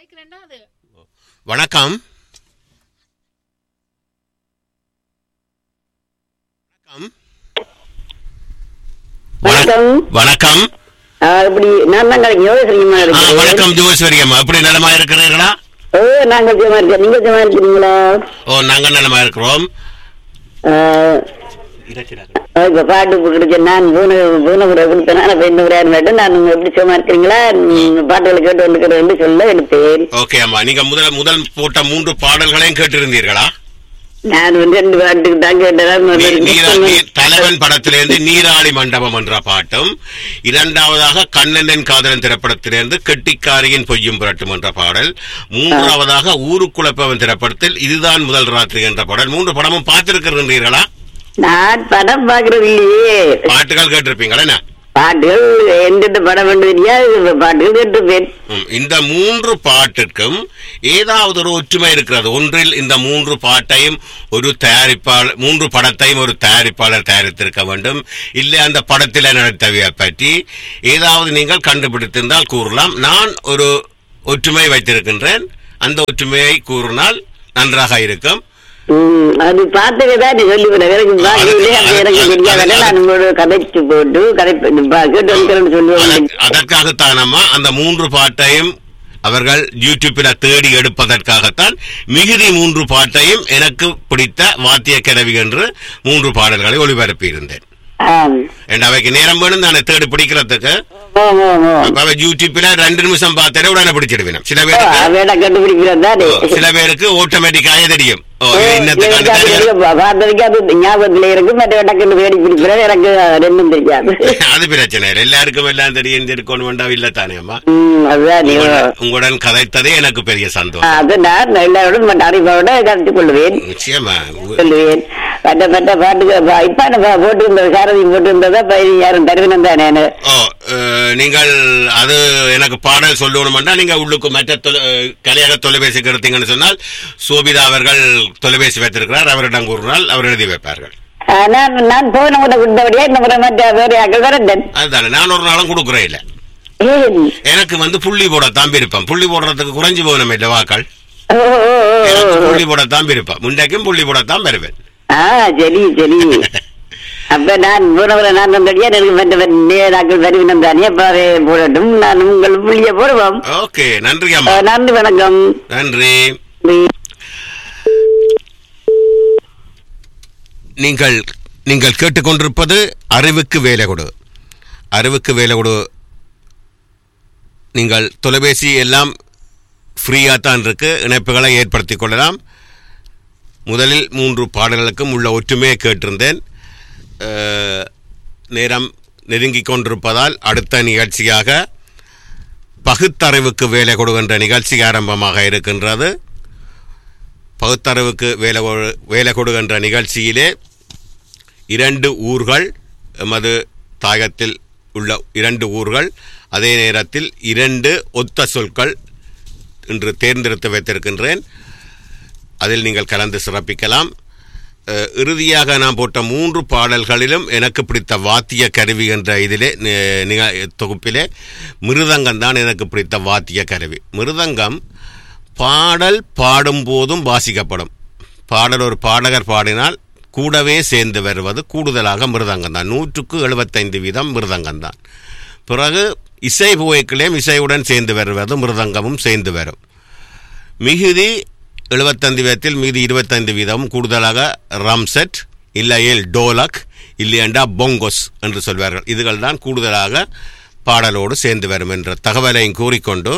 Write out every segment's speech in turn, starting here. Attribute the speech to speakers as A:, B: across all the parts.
A: கதைக்கிறேன்னா அது
B: வணக்கம் வணக்கம்
C: வணக்கம்
B: வணக்கம்
C: ஆ, இப்படி நான் தான் கலைஞர் யோகசிங்கமா
B: ஆ,
C: இருக்கேன்
B: வணக்கம் ஜோஸ்வரியம் அப்படி நலமா இருக்கிறீர்களா
C: ஓ நாங்க சும்மா இருக்கேன் நீங்க சும்மா இருக்கிறீங்களா
B: ஓ நாங்க நலமா இருக்கிறோம்
C: ஆ, ஆ, இப்ப பாட்டு கிடைச்ச நான் பூனை பூனை கூட கொடுத்தேன் அப்ப இந்த முறையா இருந்துட்டு நான் உங்க எப்படி சும்மா இருக்கிறீங்களா நீங்க பாட்டுகளை கேட்டு வந்துக்கிறேன் சொல்ல எடுத்தேன்
B: ஓகே அம்மா நீங்க முதல் முதல் போட்ட மூன்று பாடல்களையும் கேட்டிருந்தீர்களா
C: நான் வந்து ரெண்டு பாட்டுக்கு தான் கேட்டேன்
B: நீ- நீரா- நீ- தலைவன் படத்திலிருந்து நீராளி மண்டபம் என்ற பாட்டும் இரண்டாவதாக கண்ணனின் காதலன் திரைப்படத்திலிருந்து கெட்டிக்காரியின் பொய்யும் புரட்டும் என்ற பாடல் மூன்றாவதாக ஊருக்குழப்பவன் திரைப்படத்தில் இதுதான் முதல் ராத்திரி என்ற பாடல் மூன்று படமும் பார்த்திருக்கிறீர்களா
C: நான் படம் பாக்குறது இல்லையே
B: பாட்டுகள் கேட்டிருப்பீங்களா என்ன
C: பாட்டுகள் எந்த படம் பண்ணு தெரியாது பாட்டுகள் கேட்டுப்பேன்
B: ம், இந்த மூன்று பாட்டுக்கும் ஏதாவது ஒரு ஒற்றுமை இருக்கிறது ஒன்றில் இந்த மூன்று பாட்டையும் ஒரு தயாரிப்பாளர் மூன்று படத்தையும் ஒரு தயாரிப்பாளர் தயாரித்திருக்க வேண்டும் இல்லை அந்த படத்தில் நடத்தவிய பற்றி ஏதாவது நீங்கள் கண்டுபிடித்திருந்தால் கூறலாம் நான் ஒரு ஒற்றுமை வைத்திருக்கின்றேன் அந்த ஒற்றுமையை கூறினால் நன்றாக இருக்கும்
C: ம், அது பார்த்ததுதான் நீ சொல்லிவிட எனக்கு பார்க்கவில்லை அது எனக்கு தெரியாத நான் உங்களோட கதைச்சு போட்டு கதை பா- கேட்டு வந்துக்கிறேன்னு சொல்லுவேன்
B: அதற்- அதற்காகத்தானம்மா அந்த மூன்று பாட்டையும் அவர்கள் யூடியூப்பில் தேடி எடுப்பதற்காகத்தான் மிகுதி மூன்று பாட்டையும் எனக்கு பிடித்த வாத்திய கிழவி என்று மூன்று பாடல்களை ஒளிபரப்பியிருந்தேன்
C: ஆம்.
B: and அவைக்கு நேரம் வேணும் தானே தேடி பிடிக்கிறதுக்கு
C: ஓ, ஓ, ஓ.
B: அப்ப அவ யூடியூப்ல ரெண்டு நிமிஷம் பார்த்தாலே உடனே பிடிச்சிடுவேன் சில
C: ஓ,
B: பேருக்கு
C: அவையோட கண்டுபிடிக்கிறது தானே
B: ஓ, சில பேருக்கு ஆட்டோமேட்டிக்காக தெரியும் ஓ
C: ஓ,
B: இது இன்னத்துக்கு
C: எனக்கு அது
B: அந்த
C: தெரியும். பார்த்ததுக்கு அது ஞாபகத்துல இருக்கு மற்ற டக்குன்னு வேடி பிடிக்கிறது எனக்கு ரெண்டும் தெரியாது
B: அது பிரச்சனை இல்லை எல்லாருக்கும் எல்லாம் தெரியும் இருக்கணும் வேண்டாம் இல்ல தானே அம்மா
C: ம், அதுதான் நீ
B: உங்களுடன் உங்களுடன் கதைத்ததே எனக்கு பெரிய சந்தோஷம்
C: அது நான் எல்லாரோடும் மற்ற அறிவோட கருத்து கொள்வேன்
B: நிச்சயமா உ-
C: சொல்லுவேன் மற்ற மற்ற பாட்டுக்கு பா- இப்ப நான் பா- போட்டிருந்த சாரதி போட்டிருந்ததா யாரும் தருவினம் தானே
B: ஓ அஹ், நீங்கள் அது எனக்கு பாடல் சொல்லணும்னா நீங்க உள்ளுக்கு மற்ற தொலை- அஹ், கலையக தொலைபேசிக்கு எடுத்தீங்கன்னு சொன்னால் சோபிதா அவர்கள் தொலைபேசி வைத்திருக்கிறார் அவரிடம் கூறினால் அவர் எழுதி வைப்பார்கள்
C: ஆ, நான் நான் போன முறை கொடுத்தபடியா இந்த முறை மற்ற வேறு ஆக்கள் வரந்தேன்
B: அதுதானே நான் ஒரு நாளும் கொடுக்குறேன் இல்ல
C: ஏன்
B: எனக்கு வந்து புள்ளி போடத்தான் விருப்பம் புள்ளி போடுறதுக்கு குறைஞ்சு போகணும் இல்ல வாக்கள்
C: ஓ, ஓ, ஓ, ஓ.
B: எனக்கு புள்ளி போடத்தான் விருப்பம் முண்டைக்கும் புள்ளி போடத்தான் வருவேன்
C: ஆ சரி சரி அப்ப நான் போனவரை நான் வந்தடியா எனக்கு மற்ற நேராக்கள் வருவினம் தானே அப்ப அதை போடட்டும் நான் உங்கள் புள்ளிய போடுவோம்
B: ஓகே நன்றி
C: ஆ,
B: அம்மா
C: நன்றி வணக்கம்
B: நன்றி நீங்கள் நீங்கள் கேட்டுக்கொண்டிருப்பது அறிவுக்கு வேலை கொடு அறிவுக்கு வேலை கொடு நீங்கள் தொலைபேசி எல்லாம் ஃப்ரீயாக தான் இருக்கு இணைப்புகளை ஏற்படுத்திக் கொள்ளலாம் முதலில் மூன்று பாடல்களுக்கும் உள்ள ஒற்றுமையை கேட்டிருந்தேன் அஹ், நேரம் நெருங்கிக் கொண்டிருப்பதால் அடுத்த நிகழ்ச்சியாக பகுத்தறிவுக்கு வேலை கொடுக்கின்ற நிகழ்ச்சி ஆரம்பமாக இருக்கின்றது பகுத்தறிவுக்கு வேலை கொடு- வேலை கொடுக்கின்ற நிகழ்ச்சியிலே இரண்டு ஊர்கள் எமது தாயகத்தில் உள்ள இரண்டு ஊர்கள் அதே நேரத்தில் இரண்டு ஒத்த சொற்கள் இன்று தேர்ந்தெடுத்து வைத்திருக்கின்றேன் அதில் நீங்கள் கலந்து சிறப்பிக்கலாம் அஹ், இறுதியாக நான் போட்ட மூன்று பாடல்களிலும் எனக்கு பிடித்த வாத்திய கருவி என்ற இதிலே நி- நிக- தொகுப்பிலே மிருதங்கம் தான் எனக்கு பிடித்த வாத்திய கருவி மிருதங்கம் பாடல் பாடும் போதும் வாசிக்கப்படும் பாடல் ஒரு பாடகர் பாடினால் கூடவே சேர்ந்து வருவது கூடுதலாக மிருதங்கம் தான் நூற்றுக்கு எழுபத்தைந்து வீதம் மிருதங்கம் தான் பிறகு இசை புகைக்கிலேயும் இசையுடன் சேர்ந்து வருவது மிருதங்கமும் சேர்ந்து வரும் மிகுதி எழுபத்தைந்து வீதத்தில் மீதி இருபத்தைந்து வீதம் கூடுதலாக ரம்செட் இல்லையேல் டோலக் இல்லையண்டா பொங்கோஸ் என்று சொல்வார்கள் இதுகள் தான் கூடுதலாக பாடலோடு சேர்ந்து வரும் என்ற தகவலையும் கூறிக்கொண்டு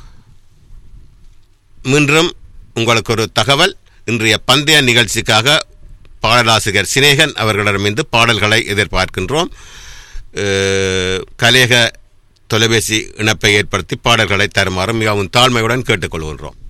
B: மீண்டும் உங்களுக்கு ஒரு தகவல் இன்றைய பந்தய நிகழ்ச்சிக்காக பாடலாசிரியர் சினேகன் அவர்களிடமிருந்து பாடல்களை எதிர்பார்க்கின்றோம் அஹ், கலேக தொலைபேசி இணைப்பை ஏற்படுத்தி பாடல்களை தருமாறு மிகவும் தாழ்மையுடன் கேட்டுக்கொள்கின்றோம்